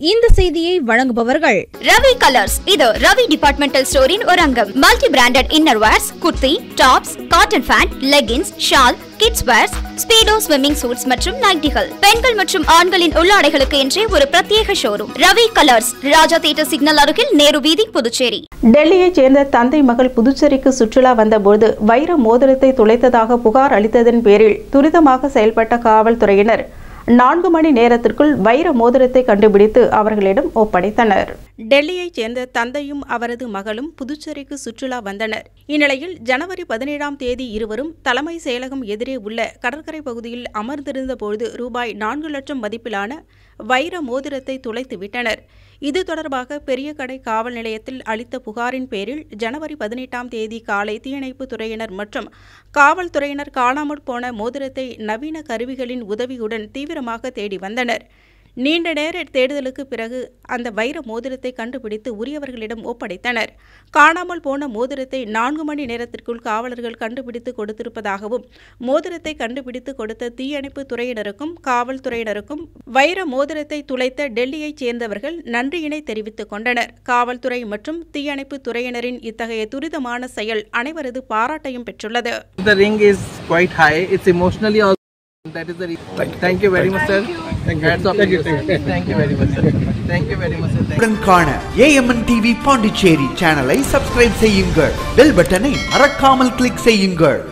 இந்த செய்தியை வழங்குபவர்கள் ரவி கலர்ஸ் இது ரவி டிபார்ட்மெண்டல் ஸ்டோரின் ஒரு அங்கம் multi branded inner wears kurti tops cotton pant leggings shawl kids wears Speedo swimming suits மற்றும் நைட்டிகள் பெண்கள் மற்றும் ஆண்களின் உள்ளாடைகளுக்கு என்றே ஒரு பிரத்யேக showroom Ravi colours Raja theatre signal அருகில் நேரு வீதி புதுச்சேரி டெல்லியைச் சேர்ந்த தந்தை மகள் புதுச்சேரிக்கு சுற்றுலா வந்தபோது வைர மோதிரத்தை துளைத்ததாக புகார் அளித்ததன் பேரில் துரிதமாக செயல்பட்ட காவல்துறையினர் நான்கு மணி நேரத்திற்குள் வைர மோதிரத்தை கண்டுபிடித்து அவர்களிடம் ஒப்படைத்தனர் டெல்லியைச் சேர்ந்த தந்தையும் அவரது மகளும் புதுச்சேரிக்கு சுற்றுலா வந்தனர் இந்நிலையில் ஜனவரி பதினேழாம் தேதி இருவரும் தலைமை செயலகம் எதிரே உள்ள கடற்கரை பகுதியில் அமர்ந்திருந்தபோது ரூபாய் நான்கு லட்சம் மதிப்பிலான வைர மோதிரத்தை துளைத்து விட்டனர் இது தொடர்பாக பெரிய கடை காவல் நிலையத்தில் அளித்த புகாரின் பேரில் ஜனவரி பதினெட்டாம் தேதி காலை தீயணைப்பு துறையினர் மற்றும் காவல்துறையினர் காணாமற் போன மோதிரத்தை நவீன கருவிகளின் உதவியுடன் தீவிரமாக தேடி வந்தனர் நீண்ட நேர தேடுதலுக்கு பிறகு அந்த வைர மோதிரத்தை கண்டுபிடித்து உரியவர்களிடம் ஒப்படைத்தனர் காணாமல் போன மோதிரத்தை நான்கு மணி நேரத்திற்குள் காவலர்கள் கண்டுபிடித்து கொடுத்திருப்பதாகவும் மோதிரத்தை கண்டுபிடித்து கொடுத்த தீயணைப்பு துறையினருக்கும் காவல்துறையினருக்கும் வைர மோதிரத்தை துளைத்த டெல்லியைச் சேர்ந்தவர்கள் நன்றியினை தெரிவித்துக் கொண்டனர் காவல்துறை மற்றும் தீயணைப்பு துறையினரின் இத்தகைய துரிதமான செயல் அனைவரது பாராட்டையும் பெற்றுள்ளது The ring is quite high. It's emotionally also. That is the reason. Thank you very much, sir. Thank you. Hats off to you, sir. Thank you very much, sir. Thank you very much, sir. Thank you. உடன் காண AMN TV Pondicherry சேனலை subscribe செய்யுங்கள் bell பட்டனை மறக்காமல் click செய்யுங்கள்